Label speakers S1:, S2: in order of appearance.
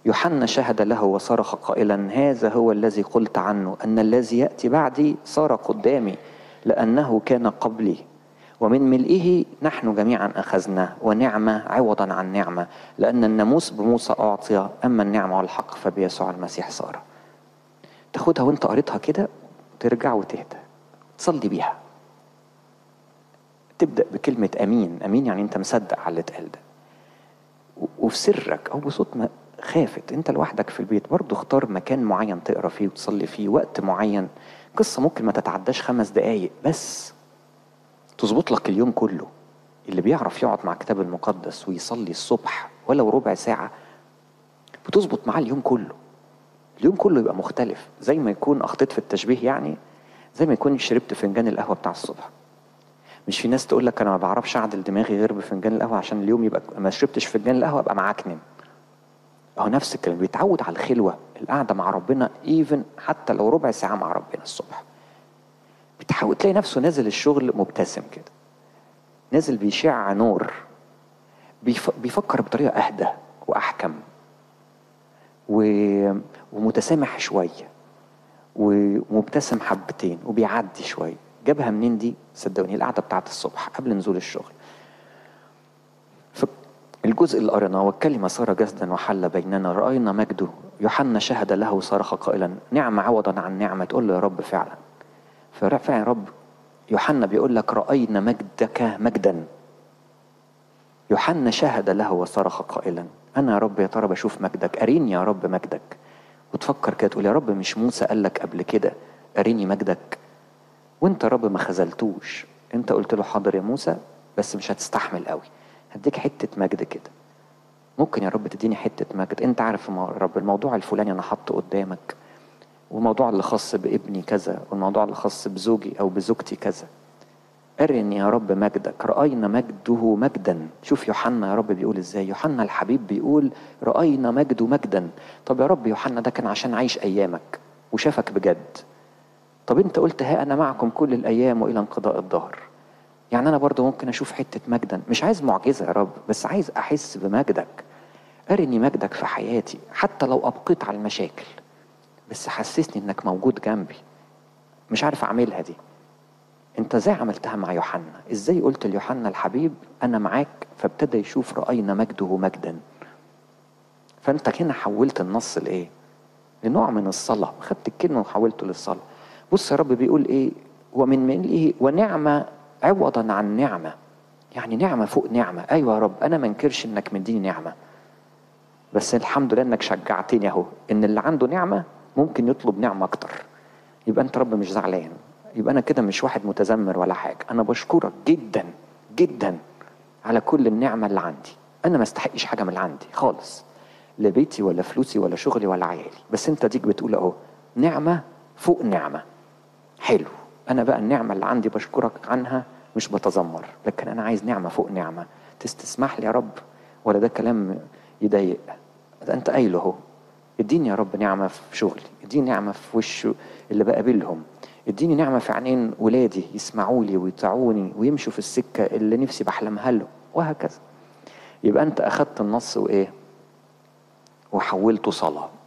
S1: يوحنا شهد له وصرخ قائلا هذا هو الذي قلت عنه أن الذي يأتي بعدي صار قدامي لأنه كان قبلي ومن ملئه نحن جميعا أخذنا ونعمة عوضا عن نعمة لأن الناموس بموسى أعطي أما النعمة والحق فبيسوع المسيح صار تاخدها وانت قريتها كده ترجع وتهدى تصلي بيها تبدأ بكلمة أمين أمين يعني أنت مصدق على اللي اتقال ده و- وفي سرك أو بصوت ما خافت أنت لوحدك في البيت برضه اختار مكان معين تقرا فيه وتصلي فيه وقت معين قصة ممكن ما تتعداش خمس دقايق بس تظبط لك اليوم كله اللي بيعرف يقعد مع الكتاب المقدس ويصلي الصبح ولو ربع ساعة بتظبط معاه اليوم كله اليوم كله يبقى مختلف زي ما يكون أخطيت في التشبيه يعني زي ما يكون شربت فنجان القهوة بتاع الصبح مش في ناس تقول لك انا ما بعرفش اعدل دماغي غير بفنجان القهوه عشان اليوم يبقى ما شربتش فنجان القهوه ابقى معكنن اهو نفس الكلام بيتعود على الخلوه القعده مع ربنا ايفن حتى لو ربع ساعه مع ربنا الصبح بتحاول تلاقي نفسه نازل الشغل مبتسم كده نازل بيشع نور بيف... بيفكر بطريقه اهدى واحكم و... ومتسامح شويه ومبتسم حبتين وبيعدي شويه جابها منين دي صدقوني القعده بتاعت الصبح قبل نزول الشغل في الجزء اللي قريناه والكلمه صار جسدا وحل بيننا راينا مجده يوحنا شهد له وصرخ قائلا نعم عوضا عن نعمه تقول له يا رب فعلا ففعلا يا رب يوحنا بيقول لك راينا مجدك مجدا يوحنا شهد له وصرخ قائلا انا يا رب يا ترى بشوف مجدك اريني يا رب مجدك وتفكر كده تقول يا رب مش موسى قال لك قبل كده اريني مجدك وانت يا رب ما خذلتوش انت قلت له حاضر يا موسى بس مش هتستحمل قوي هديك حته مجد كده ممكن يا رب تديني حته مجد انت عارف يا رب الموضوع الفلاني انا حاطه قدامك والموضوع اللي خاص بابني كذا والموضوع اللي خاص بزوجي او بزوجتي كذا ارني يا رب مجدك راينا مجده مجدا شوف يوحنا يا رب بيقول ازاي يوحنا الحبيب بيقول راينا مجده مجدا طب يا رب يوحنا ده كان عشان عايش ايامك وشافك بجد طب انت قلت ها انا معكم كل الايام والى انقضاء الدهر يعني انا برضو ممكن اشوف حته مجدا مش عايز معجزه يا رب بس عايز احس بمجدك ارني مجدك في حياتي حتى لو ابقيت على المشاكل بس حسسني انك موجود جنبي مش عارف اعملها دي انت ازاي عملتها مع يوحنا ازاي قلت ليوحنا الحبيب انا معاك فابتدى يشوف راينا مجده مجدا فانت هنا حولت النص لايه لنوع من الصلاه خدت الكلمه وحولته للصلاه بص يا رب بيقول ايه ومن ملئه ونعمه عوضا عن نعمه يعني نعمه فوق نعمه ايوه يا رب انا ما انكرش انك مديني نعمه بس الحمد لله انك شجعتني اهو ان اللي عنده نعمه ممكن يطلب نعمه اكتر يبقى انت رب مش زعلان يبقى انا كده مش واحد متذمر ولا حاجه انا بشكرك جدا جدا على كل النعمه اللي عندي انا ما استحقش حاجه من اللي عندي خالص لا بيتي ولا فلوسي ولا شغلي ولا عيالي بس انت ديك بتقول اهو نعمه فوق نعمه حلو انا بقى النعمه اللي عندي بشكرك عنها مش بتذمر لكن انا عايز نعمه فوق نعمه تستسمح لي يا رب ولا ده كلام يضايق ده انت قايله اهو اديني يا رب نعمه في شغلي اديني نعمه في وش اللي بقابلهم اديني نعمه في عينين ولادي يسمعوا لي ويطيعوني ويمشوا في السكه اللي نفسي بحلمها لهم وهكذا يبقى انت اخدت النص وايه وحولته صلاه